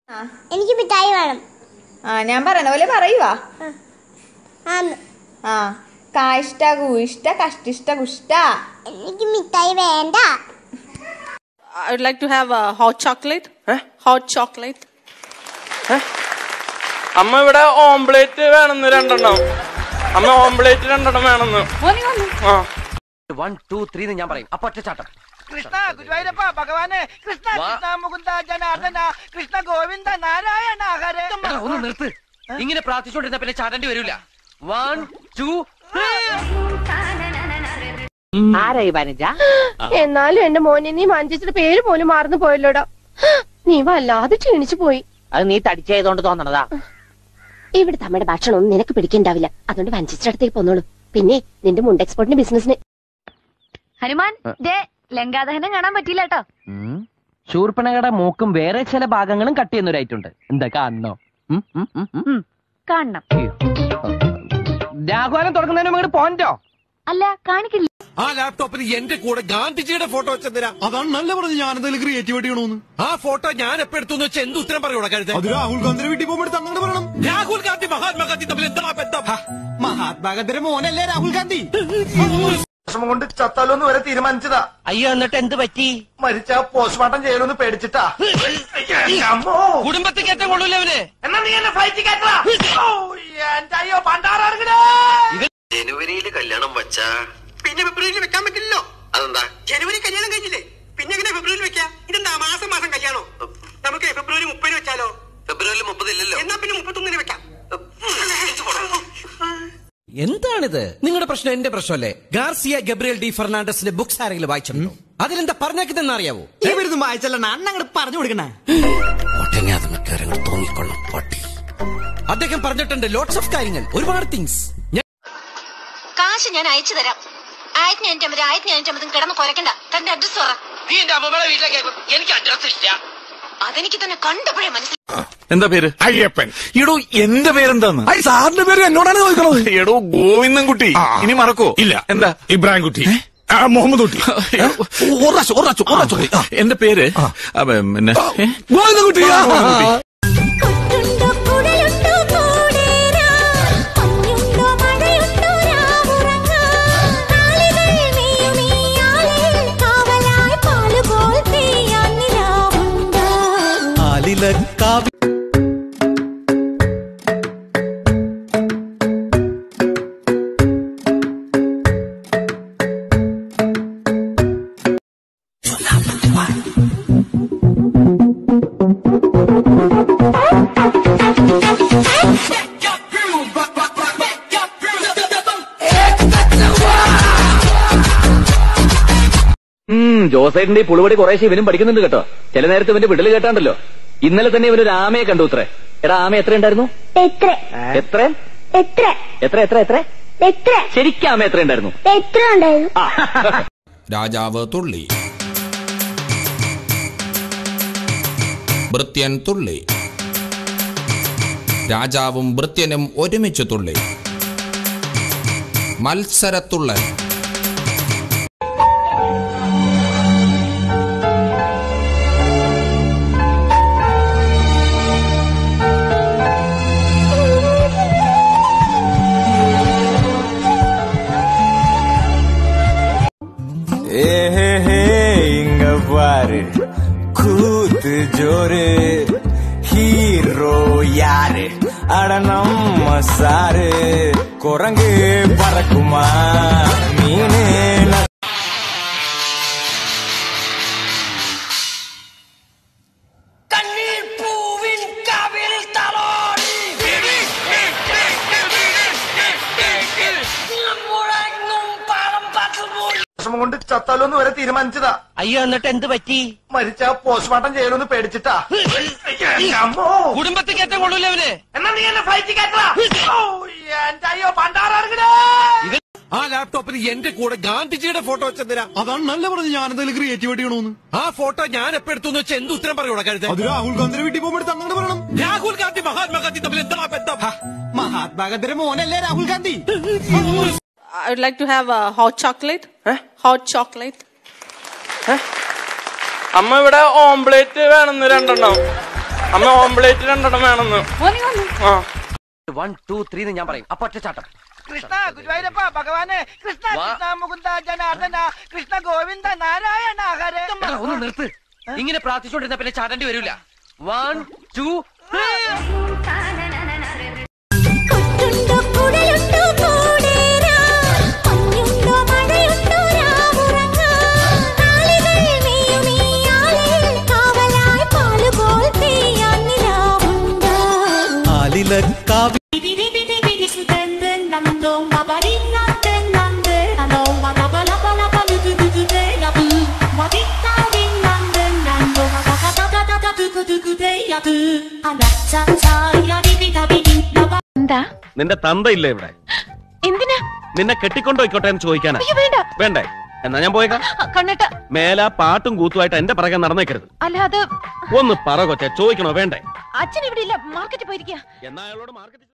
ആ എനിക്ക് മിഠായി വേണം ആ ഞാൻ പറയണ പോലെ പറയുവാ ആന്ന് ആ കാഷ്ട കൂഷ്ട കഷ്ടിഷ്ട കുഷ്ട എനിക്ക് മിഠായി വേണ്ട I would like to have a hot chocolate. Hot chocolate. അമ്മ ഇവിടെ ഓംപ്ലേറ്റ് വേണമെന്ന് രണ്ടെണ്ണം അമ്മ ഓംപ്ലേറ്റ് രണ്ടെണ്ണം വേണമെന്ന് ആ വൺ ടു ത്രീ എന്ന് ഞാൻ പറയും അപ്പൊ ഒറ്റച്ചാട്ടം കൃഷ്ണ ഗുരുവായൂരപ്പ ഭഗവാനെ കൃഷ്ണ കൃഷ്ണ മുകുന്ദ ജനാർദ്ദന കൃഷ്ണ ഗോവിന്ദ നാരായണ ഹരേ എടാ, ഒന്ന് നിർത്ത് ഇങ്ങനെ പ്രാർത്ഥിച്ചുകൊണ്ടിരുന്ന പിന്നെ ചാടേണ്ടി വരില്ല വൺ ടു ആരായി വനജ എന്നാലും എന്റെ മോനെ നീ മഞ്ചിച്ചിട്ട് പേര് പോലും മറന്നു പോയല്ലോടാ നീ വല്ലാതെ ക്ഷീണിച്ചു പോയി അത് നീ തടിച്ചായതുകൊണ്ട് തോന്നണതാ ഇവിടെ നമ്മുടെ ഭക്ഷണം ഒന്നും നിനക്ക് പിടിക്കണ്ടാവില്ല അതുകൊണ്ട് വഞ്ചിച്ചിട്ട് അടുത്തേക്ക് പോന്നോളൂ പിന്നെ നിന്റെ മുണ്ട് എക്സ്പോർട്ടിന്റെ ബിസിനസിന് ഹനുമാൻ ദേ ലങ്കാദഹനം കാണാൻ പറ്റിയില്ല കേട്ടോ ശൂർപ്പണകയുടെ മൂക്കും വേറെ ചില ഭാഗങ്ങളും കട്ട് ചെയ്യുന്നവരായിട്ടുണ്ട് എന്താ കാണണോ ഉം, ഉം, ഉം, ഉം. കാണണം രാഘവാനം തുടങ്ങുന്നതിന് മുമ്പ് പോയിന്റോ അല്ല കാണിക്കില്ല ആ ലാപ്ടോപ്പിൽ എന്റെ കൂടെ ഗാന്ധിജിയുടെ ഫോട്ടോ വെച്ചെന്തിനാ അതാണ് നല്ല പറഞ്ഞു ഞാൻ എന്തെങ്കിലും ക്രിയേറ്റിവിറ്റി ചെയ്യണമെന്ന് ആ ഫോട്ടോ ഞാൻ എപ്പോ എടുത്തു വെച്ചാൽ എന്ത് ഉത്തരം പറയൂടാ കരുത് അത് രാഹുൽ ഗാന്ധിയുടെ വീട്ടിൽ പോകുമ്പോൾ അങ്ങനെ പറയണം രാഹുൽ ഗാന്ധി മഹാത്മാഗാന്ധി തമ്മിൽ എന്താ ബന്ധം മഹാത്മാഗാന്ധിയുടെ മോനല്ലേ രാഹുൽ ഗാന്ധി വിഷമം കൊണ്ട് ചത്താലോന്ന് വരെ തീരുമാനിച്ചതാ അയ്യോ എന്നിട്ട് എന്ത് പറ്റി മരിച്ച പോസ്റ്റ്മോർട്ടം ചെയ്യലൊന്ന് പേടിച്ചിട്ടാ അമ്മോ കുടുംബത്തിൽ കയറ്റം കൊള്ളൂല അവന് എന്നാ നീ എന്നെ ഫ്ലൈറ്റ് കയറ്റാ എന്റെ അയ്യോ പണ്ടാറങ്ങടേ ജനുവരിയിൽ കല്യാണം വച്ചാ പിന്നെ ഫെബ്രുവരിയിൽ വെക്കാൻ പറ്റില്ലല്ലോ അതെന്താ ജനുവരി കല്യാണം കഴിഞ്ഞില്ലേ പിന്നെ എങ്ങനെ ഫെബ്രുവരിയിൽ വെക്കാം ഇതെന്താ മാസം മാസം കല്യാണം നമുക്ക് ഫെബ്രുവരി മുപ്പതിന് വെച്ചാലോ ഫെബ്രുവരി മുപ്പതില്ലല്ലോ എന്നാ പിന്നെ മുപ്പത്തൊന്നിന് വെക്കാം എന്താണിത് നിങ്ങളുടെ പ്രശ്നം എന്റെ പ്രശ്നമല്ലേ ഗാർസിയ ഗബ്രിയൽ ഡി ഫെർണാണ്ടസിന്റെ ബുക്സ് ആരെങ്കിലും വായിച്ചിട്ടുണ്ടോ അതിലെന്താ പറഞ്ഞേക്കുന്നതെന്ന് അറിയാവോ ഇവരുന്ന് വായിച്ചല്ല അന്നങ്ങോട്ട് പറഞ്ഞു കൊടുക്കണേ തോന്നിക്കൊള്ളും പട്ടി അദ്ദേഹം പറഞ്ഞിട്ടുണ്ട് ലോട്ട്സ് ഓഫ് കാര്യങ്ങൾ ഒരുപാട് തിങ്സ് കാശ് ഞാൻ അയച്ചു തരാം ആയിരത്തി അഞ്ഞൂറ്റമ്പത് ആയിരത്തി അഞ്ഞൂറ്റമ്പതും കിടന്ന് കുറയ്ക്കണ്ട തന്റെ അഡ്രസ് പറ നീ എന്റെ അമ്മയുടെ വീട്ടിലേക്ക് എനിക്ക് അഡ്രസ് ഇല്ല അതെനിക്ക് തന്നെ കണ്ടപ്പോഴേ മനസ്സിലായി എന്താ പേര് അയ്യപ്പൻ എടോ എന്റെ പേരെന്താന്ന് സാറിന്റെ പേര് എന്നോടാണ് ചോദിക്കണത് എടോ ഗോവിന്ദൻകുട്ടി ഇനി മറക്കോ ഇല്ല എന്താ ഇബ്രാഹിം കുട്ടി മുഹമ്മദ് കുട്ടി എന്റെ പേര് അപ്പൊ, പിന്നെ ഏ? കുട്ടി കൊട്ടുണ്ടോ കുടലുണ്ടോ കൂടേരാ മഞ്ഞുണ്ടോ മഴയുണ്ടോ രാവുറങ്ങാൻ നാളികൾ മേയുമീ ആലിൽ കാവലായി പാലുപോൽ പെയ്യാൻ നിലാവുണ്ട് ജോസേട്ടന്റെ ഈ പുളുപടി കുറേശ്ശെ ഇവനും പഠിക്കുന്നുണ്ട് കേട്ടോ ചില നേരത്തെ ഇവന്റെ വിടല് കേട്ടാണ്ടല്ലോ ഇന്നലെ തന്നെ ഇവനൊരു ആമയെ കണ്ടു ഇത്രേ എടാ ആമ എത്ര ഉണ്ടായിരുന്നു എത്ര എത്ര എത്ര എത്ര എത്ര എത്ര എത്ര ശരിക്കും ആമ എത്ര ഉണ്ടായിരുന്നു എത്ര ഉണ്ടായിരുന്നു ആ രാജാവ് തുള്ളി ഭൃത്യൻ തുള്ളി രാജാവും ഭൃത്യനും ഒരുമിച്ച് തുള്ളി മത്സരത്തുള്ളൻ இங்க பாரு கூத்து ஜோரு ஹீரோ யாரு அட நம்ம சாரு குரங்கு பறக்குமா மீனு ந- വിഷമം കൊണ്ട് ചത്താലോന്ന് വരെ തീരുമാനിച്ചതാ അയ്യോ എന്നിട്ട് എന്ത് പറ്റി മരിച്ച പോസ്റ്റ്മോർട്ടം ചെയ്യലൊന്ന് പേടിച്ചിട്ടാ അമ്മോ കുടുംബത്തിൽ കയറ്റം കൊള്ളൂല അവന് എന്നാ നീ എന്നെ ഫ്ലൈറ്റ് കയറ്റാ എന്റെ അയ്യോ പണ്ടാറങ്ങടേ ആ ലാപ്ടോപ്പിൽ എന്റെ കൂടെ ഗാന്ധിജിയുടെ ഫോട്ടോ വെച്ചെന്തിനാ അതാണ് നല്ല പറഞ്ഞു ഞാൻ എന്തെങ്കിലും ക്രിയേറ്റിവിറ്റി ചെയ്യണമെന്ന് ആ ഫോട്ടോ ഞാൻ എപ്പോ എടുത്തു വെച്ചാൽ എന്ത് ഉത്തരം പറയൂടാ കരുത് അത് രാഹുൽ ഗാന്ധിയുടെ വീട്ടിൽ പോകുമ്പോൾ അങ്ങനെ പറയണം രാഹുൽ ഗാന്ധി മഹാത്മാഗാന്ധി തമ്മിൽ എന്താ ബന്ധം മഹാത്മാഗാന്ധിയുടെ മോനല്ലേ Rahul Gandhi I would like to have a hot chocolate. Hot chocolate. അമ്മ ഇവിടെ ഓംപ്ലേറ്റ് വേണമെന്ന് രണ്ടെണ്ണം അമ്മ ഓംപ്ലേറ്റ് രണ്ടെണ്ണം വേണമെന്ന് ആ വൺ ടു ത്രീ എന്ന് ഞാൻ പറയും അപ്പൊ ഒറ്റച്ചാട്ടം കൃഷ്ണ ഗുരുവായൂരപ്പ ഭഗവാനെ കൃഷ്ണ വാ. കൃഷ്ണ മുകുന്ദ ജനാർദ്ദന കൃഷ്ണ ഗോവിന്ദ നാരായണ ഹരേ എടാ, ഒന്ന് നിർത്ത് ഇങ്ങനെ പ്രാർത്ഥിച്ചോണ്ടിരുന്ന പിന്നെ ചാടേണ്ടി വരൂല വൺ ടു കൊട്ടുണ്ടോ കുടലുണ്ടോ കൂടേരാൻ മഞ്ഞുണ്ടോ മഴയുണ്ടോ രാവുറങ്ങാൻ നാളികൾ മേയുമീ ആലയിൽ കാവലായി പാലുപോൽ പെയ്യാൻ നിലാവുണ്ട് ആലിലക്കാവി എന്താ നിന്റെ തന്തയില്ലേ ഇവിടെ എന്തിനാ നിന്നെ കെട്ടിക്കൊണ്ടോയിക്കോട്ടെ എന്ന് ചോദിക്കാനാ അയ്യോ വേണ്ട വേണ്ടേ എന്നാ ഞാൻ പോയേക്കാം കണ്ണട്ട മേല പാട്ടും കൂത്തുമായിട്ട് എന്റെ പിറകെ നടന്നേക്കരുത് അല്ല അത് ഒന്ന് പറ കൊച്ചെ ചോദിക്കണോ വേണ്ടേ അച്ഛൻ ഇവിടെ ഇല്ല മാർക്കറ്റിൽ പോയിരിക്കുക എന്നാ അയാളോട് മാർക്കറ്റ്